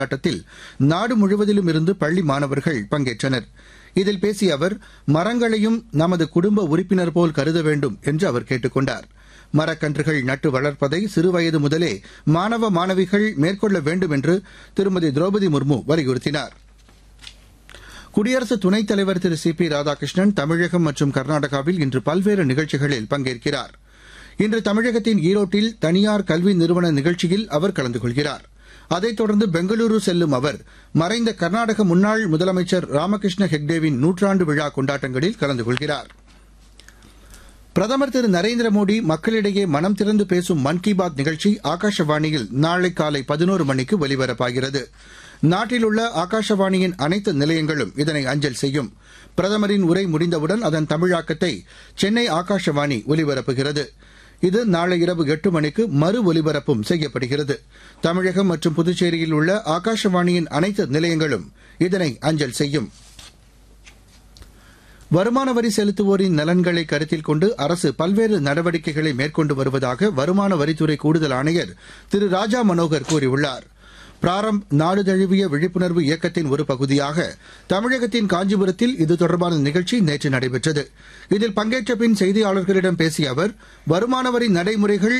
கொண்டாட்டத்தில் நாடு முழுவதிலும் இருந்து பள்ளி மாணவர்கள் பங்கேற்றனர் இதில் பேசிய அவர் மரங்களையும் நமது குடும்ப உறுப்பினர் போல் கருத வேண்டும் என்று அவர் கேட்டுக் கொண்டார் மரக்கன்றுகள் நட்டு வளர்ப்பதை சிறுவயது முதலே மாணவ மாணவிகள் மேற்கொள்ள வேண்டும் என்று திருமதி திரௌபதி முர்மு வலியுறுத்தினார் குடியரசு துணைத் தலைவர் திரு சி பி ராதாகிருஷ்ணன் தமிழகம் மற்றும் கர்நாடகாவில் இன்று பல்வேறு நிகழ்ச்சிகளில் பங்கேற்கிறார் இன்று தமிழகத்தின் ஈரோட்டில் தனியார் கல்வி நிறுவன நிகழ்ச்சியில் அவர் கலந்து கொள்கிறார் அதைத் தொடர்ந்து பெங்களூரு செல்லும் அவர் மறைந்த கர்நாடக முன்னாள் முதலமைச்சர் ராமகிருஷ்ண ஹெக்டேவின் நூற்றாண்டு விழா கொண்டாட்டங்களில் கலந்து கொள்கிறார் பிரதமர் திரு நரேந்திர மோடி மக்களிடையே மனம் திறந்து பேசும் மன் கி பாத் நிகழ்ச்சி ஆகாஷவாணியில் நாளை காலை பதினோரு மணிக்கு ஒலிபரப்பாகிறது நாட்டில் உள்ள ஆகாஷவாணியின் அனைத்து நிலையங்களும் இதனை அஞ்சல் செய்யும் பிரதமரின் உரை முடிந்தவுடன் அதன் தமிழாக்கத்தை சென்னை ஆகாஷவாணி ஒலிபரப்புகிறது இது நாளை இரவு எட்டு மணிக்கு மறு ஒலிபரப்பும் செய்யப்படுகிறது தமிழகம் மற்றும் புதுச்சேரியில் உள்ள ஆகாஷவாணியின் அனைத்து நிலையங்களும் இதனை அஞ்சல் செய்யும் வருமான வரி செலுத்துவோரின் நலன்களை கருத்தில் கொண்டு அரசு பல்வேறு நடவடிக்கைகளை மேற்கொண்டு வருவதாக வருமான வரித்துறை கூடுதல் ஆணையர் திரு ராஜா மனோகர் கூறியுள்ளார் பிராரம்ப் நாடு தழுவிய விழிப்புணர்வு இயக்கத்தின் ஒரு பகுதியாக தமிழகத்தின் காஞ்சிபுரத்தில் இது தொடர்பான நிகழ்ச்சி நேற்று நடைபெற்றது இதில் பங்கேற்ற பின் செய்தியாளர்களிடம் பேசிய அவர் வருமான வரி நடைமுறைகள்